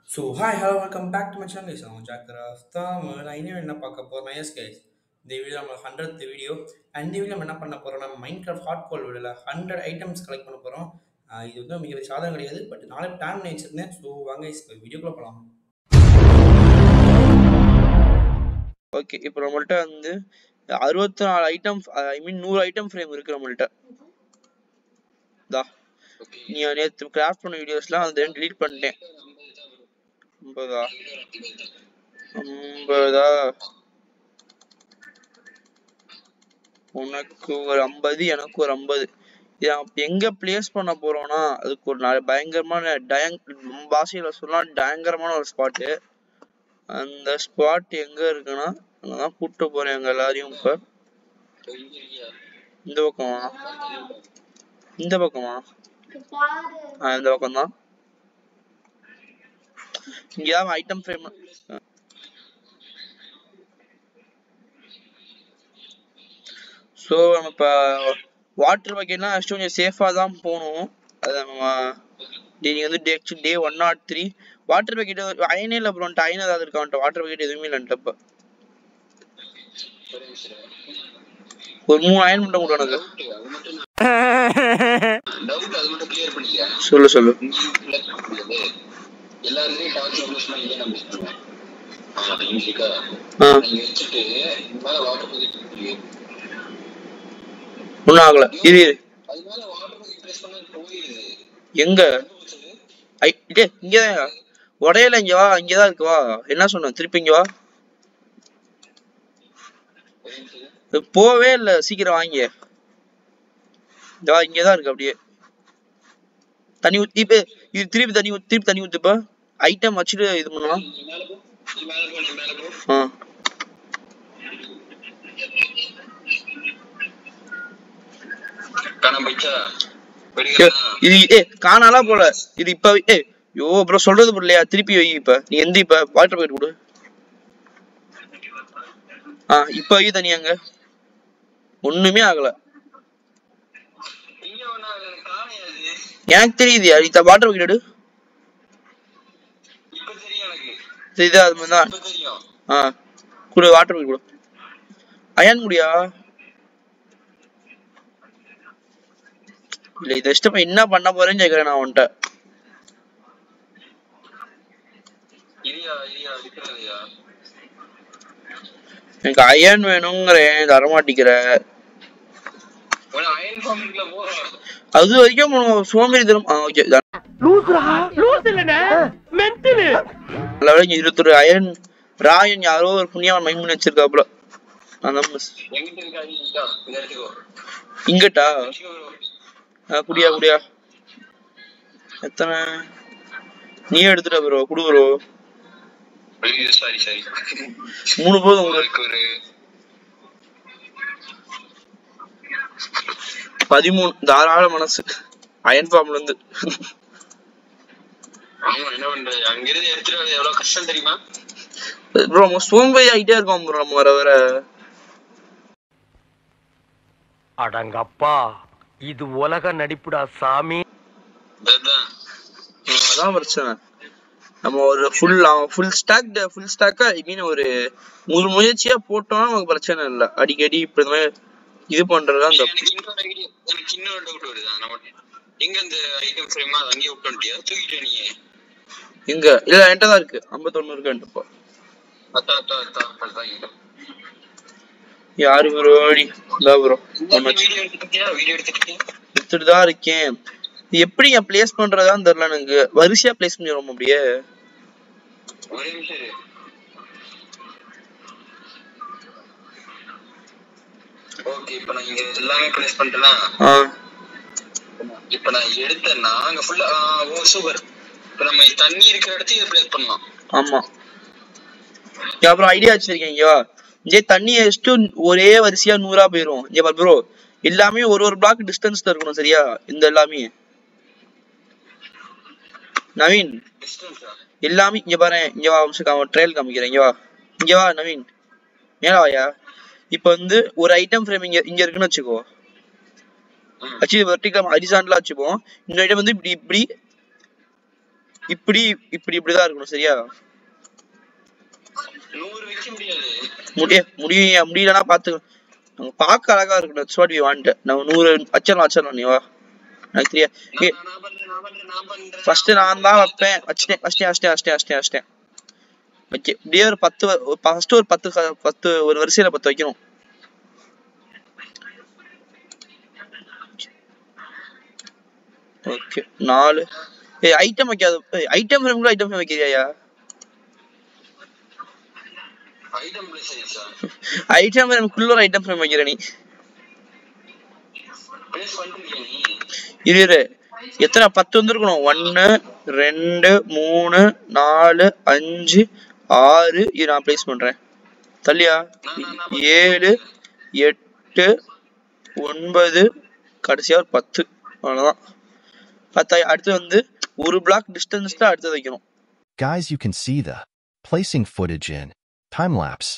So hi hello welcome back to my channel is அவன் ஜாக்கராஸ் தமிழ் நான் இனிமேல் என்ன பார்க்க போகிறேன் எஸ் கைஸ் இந்த வீடியோ நம்ம ஹண்ட்ரட் வீடியோ அண்ட் இந்த வீடியோ நம்ம என்ன பண்ண போகிறோம் நம்ம மைண்ட் கிராஃப்ட் ஹாட் கோல் வீடியோவில் ஹண்ட்ரட் ஐட்டம்ஸ் கலெக்ட் பண்ண போகிறோம் இது வந்து மிகப்பெரிய சாதனை கிடையாது பட் நாளை பிளான் பண்ணி வச்சிருந்தேன் ஸோ வாங்க இப்போ வீடியோக்குள்ளே போகலாம் ஓகே இப்போ நம்மள்ட்ட வந்து அறுபத்தி நாலு ஐட்டம் ஐ மீன் நூறு ஐட்டம் ஃப்ரேம் இருக்கு நம்மள்ட்ட தா நீ நேற்று கிராஃப்ட் பண்ண வீடியோஸ்லாம் அது delete பண்ணிட்டேன் ஐம்பதா ஐம்பதா உனக்கு ஒரு ஐம்பது எனக்கு ஒரு ஐம்பது இதை அப்ப எங்க பிளேஸ் பண்ண போறோம்னா அதுக்கு ஒரு நாலு பயங்கரமான டயங் நம்ம பாஷையில சொல்லலாம் பயங்கரமான ஒரு ஸ்பாட்டு அந்த ஸ்பாட் எங்க இருக்குன்னா அங்கதான் கூப்பிட்டு போறேன் எங்க எல்லாரையும் இப்ப இந்த பக்கமா இந்த பக்கமா ஆ இந்த பக்கம் தான் இங்கேயாவது ஐட்டம் ஃப்ரேம் ஸோ நம்ம இப்போ வாட்டர் பக்கெட்லாம் ஃபஸ்ட்டு கொஞ்சம் சேஃபாக தான் போகணும் அது நம்ம நீங்கள் வந்து day day one not three water bucket அயனே இல்லை ப்ரோ அயன் ஏதாவது இருக்கா வாட்டர் பக்கெட் எதுவுமே இல்லைன்ட்டு இப்போ ஒரு மூணு அயன் மட்டும் கூட எனக்கு டவுட் அது மட்டும் கிளியர் பண்ணிக்க சொல்லு சொல்லு எல்லாருமே டார்ச் ப்ளஸ் பண்ணி நம்ம பண்ணுவேன் ஆமா இங்கிக்கா ஆ நீங்க வச்சுட்டு மேல வாட்டர் பக்கெட் இருக்கு ஒன்றும் ஆகல இரு இரு அது மேல வாட்டர் பக்கெட் ப்ரெஸ் பண்ணா போயிடுது எங்க ஐ டே இங்கதான் உடையல இங்க வா இங்கதான் இருக்கு வா என்ன சொன்ன திருப்பி இங்க வா இது போவே இல்ல சீக்கிரம் வாங்க இதா இங்கதான் இருக்கு அப்படியே தண்ணி ஊத்தி இப்ப இது திருப்பி தண்ணி ஊத்தி திருப்பி தண்ணி ஊத்துப்ப ஐட்டம் வச்சுட்டு இது பண்ணலாம் நீ மேல போ நீ மேல போ நீ மேல போ ஆ காணாம போயிச்சா ஏ, வெடிக்கிறா இது ஏ காணாலாம் போல இது இப்ப ஏ யோ அப்புறம் சொல்றது புரியலையா திருப்பி வை இப்ப நீ எந்த இப்ப வாட்டர் பாக்கெட் கொடு ஆ இப்ப வை தண்ணி அங்க ஒண்ணுமே ஆகல இங்க ஒண்ணா எனக்கு காணையாது எனக்கு தெரியுது அது வாட்டர் பாக்கெட் எடு இப்ப தெரியும் எனக்கு தெரியுதா அது மாதிரி தான் இப்ப தெரியும் ஆ கொடு வாட்டர் பாக்கெட் கொடு அயன் முடியா இல்ல இதை இஷ்டம் என்ன பண்ண போறேன்னு கேக்குறேன் நான் உன்கிட்ட இரியா இரியா இருக்கிறதையா எனக்கு அயன் வேணுங்கிறேன் தரமாட்டிக்கிற உன அயன் ஃபார்மிங்ல போறோம் அது வரைக்கும் உனக்கு சோம்பேறி தரும் ஆ ஓகே நல்ல வேலை இருபத்தொரு அயன் ராயன் யாரோ ஒரு புண்ணியவன் மைண்ட் பண்ணி வச்சிருக்காப்புல அதான் மிஸ் எங்கிட்ட இருக்கா இங்கா இந்த இடத்துக்கோ இங்கட்டா வச்சுக்கோ bro. ஆ, குடியா குடியா எத்தனை நீ எடுத்துட்ட ப்ரோ குடு ப்ரோ ஐயோ சாரி சாரி மூணு போதும் உங்களுக்கு உங்களுக்கு ஒரு பதிமூணு தாராள மனசு அயன் ஃபார்ம்ல இருந்து ஆமா என்ன பண்றது அங்கிருந்து எடுத்துட்டு வரது எவ்வளவு கஷ்டம் தெரியுமா ப்ரோ நம்ம சோம்பேறி ஆகிட்டே இருக்கோம் ப்ரோ நம்ம வர வர அடங்கப்பா இது உலக நடிப்புடா சாமி அதுதான் அதான் பிரச்சனை நம்ம ஒரு ஃபுல் ஃபுல் ஸ்டாக் ஃபுல் ஸ்டாக்கா ஐ மீன் ஒரு முழு முயற்சியா போட்டோம்னா நமக்கு பிரச்சனை இல்லை அடிக்கடி இப்ப இந்த மாதிரி இது பண்றதுதான் தப்பு எனக்கு இன்னொரு idea எனக்கு இன்னொரு டவுட் வருது நம்ம எங்க இந்த ஐட்டம் ஃப்ரேமா அது அங்கேயே விட்டு வந்துட்டியா தூக்கிட்டு நீ எங்க இல்ல என்கிட்ட தான் இருக்கு ஐம்பத்தொன்னு இருக்கு என்கிட்ட இப்போ அத்தா அத்தா அத்தா அதான் யாரு ப்ரோ அடி இதா ப்ரோ வீடியோ எடுத்துக்கிட்டியா வீடியோ எடுத்துக்கிட்டியா எடுத்துட்டு தான் இருக்கேன் இது எப்படி என் பிளேஸ் பண்றதான்னு தெரியல எனக்கு வரிசையா பிளேஸ் பண்ணிடுவோம் அப்படியே ஒரே நிமிஷம் இரு. ஓகே இப்போ நான் இங்க எல்லாமே பிளேஸ் பண்ணிட்டேனா ஆ இப்போ நான் எடுத்தேன்னா அங்க ஃபுல்லா ஓ சூப்பர் இப்போ நம்ம தண்ணி இருக்கிற இடத்தையும் இதை பிளேஸ் பண்ணலாம் ஆமா இங்க அப்புறம் ஐடியா வச்சிருக்கேன் இங்க வா. இங்கே தண்ணி வச்சுட்டு ஒரே வரிசையா நூறா போயிரும் இங்க பாரு ப்ரோ எல்லாமே ஒரு ஒரு பிளாக் டிஸ்டன்ஸ்ல இருக்கணும் சரியா இந்த எல்லாமே நவீன் டிஸ்டன்ஸா எல்லாமே இங்க பாரு இங்க வா அம்சம் ட்ரையல் காமிக்கிறேன் இங்க வா இங்க வா நவீன் மேல வாயா இப்ப வந்து ஒரு ஐட்டம் ஃப்ரேம் இங்க இங்க இருக்குன்னு வச்சுக்கோ வச்சு வெர்டிகல் ஹரிசாண்டலா வச்சுப்போம் இந்த ஐட்டம் வந்து இப்படி இப்படி இப்படி இப்படி இப்படிதான் இருக்கணும் சரியா நூறு வைக்க முடியாது முடிய முடிய முடியலன்னா பாத்து நம்ம பார்க்க அழகா இருக்கணும் that's what we want நம்ம நூறு வச்சிடலாம் வச்சிடலாம் நீ வா எனக்கு தெரியாது ஏய், நான் நான் பண்றேன் நான் பண்றேன் நான் பண்றேன் ஃபர்ஸ்ட் நான் தான் வைப்பேன் வச்சிட்டேன் வச்சிட்டேன் வச்சிட்டேன் வச்சிட்டேன் வச்சிட்டேன் வச்சிட்டேன் ஓகே இப்படியே ஒரு பத்து ஃபர்ஸ்ட் ஒரு பத்து க- பத்து ஒரு வரிசையில பத்து வைக்கணும் ஓகே நாலு ஏய் ஐட்டம் வைக்காத ஐட்டம் ஃப்ரேம் கூட ஐட்டம் ஃப்ரேம் வைக்கிறியா ஐட்டம் பிளேஸ் ஆயிடுச்சா ஐட்டம் ஃப்ரேம்க்குள்ள ஒரு ஐட்டம் ஃப்ரேம் வைக்கிற நீ பிளேஸ் பண்ணிருக்கியா நீ இரு இரு எத்தனை பத்து வந்திருக்கணும் ஒன்னு ரெண்டு மூணு நாலு அஞ்சு ஆறு இது நான் ப்ளேஸ் பண்றேன் தள்ளியா ஏழு எட்டு ஒன்பது கடைசியா ஒரு பத்து அவ்வளவுதான் பத்தா அடுத்து வந்து ஒரு பிளாக் டிஸ்டன்ஸ்ல அடுத்து வைக்கணும் Guys, you can see the placing footage in time lapse.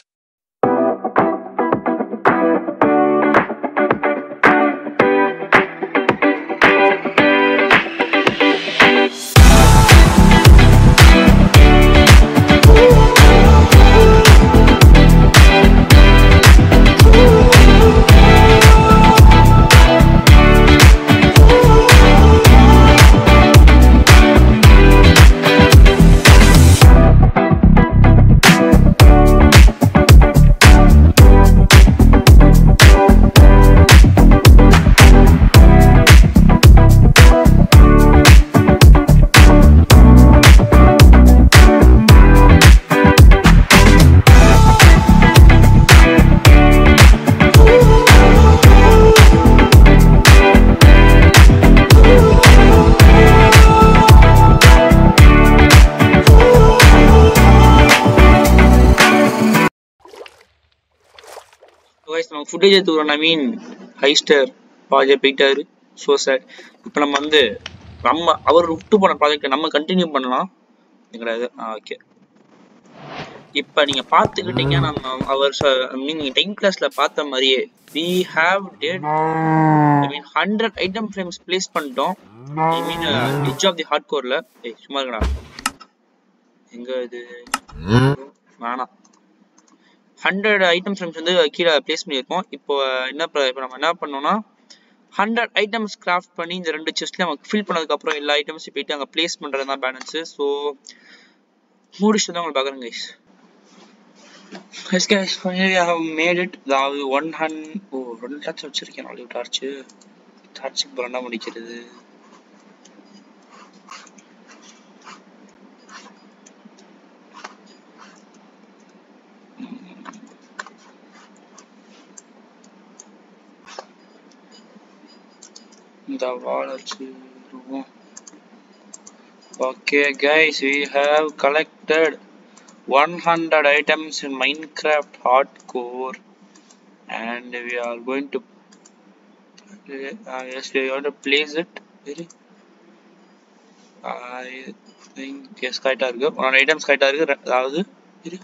guys நம்ம ஃபுட்டேஜ் எடுத்துக்கிறோம் நவீன் ஹைஸ்டர் பாஜே போயிட்டாரு ஸோ சார் இப்போ நம்ம வந்து நம்ம அவர் விட்டு போன ப்ராஜெக்டை நம்ம கண்டினியூ பண்ணலாம் கிடையாது ஓகே இப்போ நீங்கள் பார்த்துக்கிட்டீங்க நம்ம அவர் நீங்கள் டைம் கிளாஸில் பார்த்த மாதிரியே we have that I mean hundred item frames place பண்ணிட்டோம் I mean edge of the heart கோரில் ஏய் சும்மா இருக்கடா எங்கே இது வேணாம் ஹண்ட்ரட் ஐட்டம் ஃப்ரேம்ஸ் வந்து கீழே ப்ளேஸ் பண்ணியிருக்கோம் இப்போ என்ன ப- இப்போ நம்ம என்ன பண்ணோம்னா ஹண்ட்ரட் ஐட்டம்ஸ் கிராஃப்ட் பண்ணி இந்த ரெண்டு செஸ்ட்ல நம்ம ஃபில் பண்ணதுக்கப்புறம் எல்லா ஐட்டம்ஸும் போயிட்டு அங்கே ப்ளேஸ் பண்ணுறது தான் பேலன்ஸு ஸோ முடிச்சுட்டு தான் உங்களுக்கு பார்க்குறேன் guys yes guys finally I have made it அதாவது ஒன் ஹன் ஓ ரெண்டு டார்ச் வச்சிருக்கேன் நாளைக்கு டார்ச்சு டார்ச்சுக்கு அப்புறம் என்ன முடிக்கிறது இந்த வாழை வச்சிருவோம் Okay guys, we have collected 100 items in Minecraft Hardcore and we are going to uh, yes, we want to place it. Really? I think yes, கரெக்டாக இருக்கு ஒன் ஐட்டம்ஸ் கரெக்டாக இருக்கு ரெ- அதாவது இரு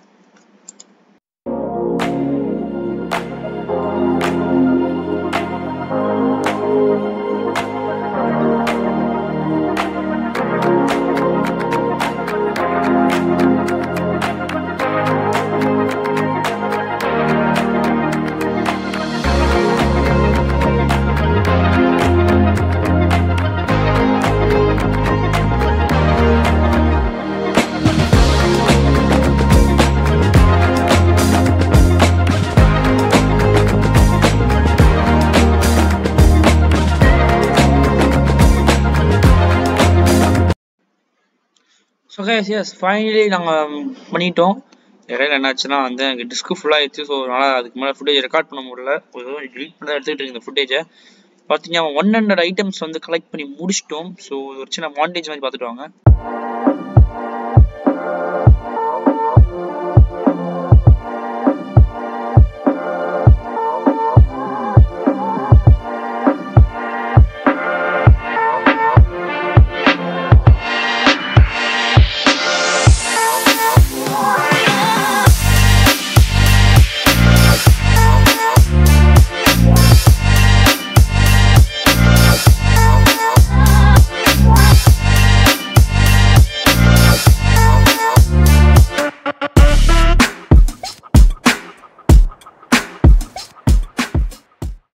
ஸோ கைஸ் எஸ் ஃபைனலி நாங்கள் பண்ணிட்டோம் இடையில என்னாச்சுன்னா வந்து எனக்கு டிஸ்க்கு ஃபுல்லாக ஆயிடுச்சு ஸோ அதனால் அதுக்கு மேலே ஃபுட்டேஜ் ரெக்கார்ட் பண்ண முடியல ஏதோ delete பண்ணி தான் எடுத்துக்கிட்டு இருக்கேன் இந்த ஃபுட்டேஜை பார்த்தீங்கன்னா ஒன் ஹண்ட்ரட் ஐட்டம்ஸ் வந்து கலெக்ட் பண்ணி முடிச்சிட்டோம் ஸோ ஒரு சின்ன மாண்டேஜ் மாதிரி பார்த்துட்டு வாங்க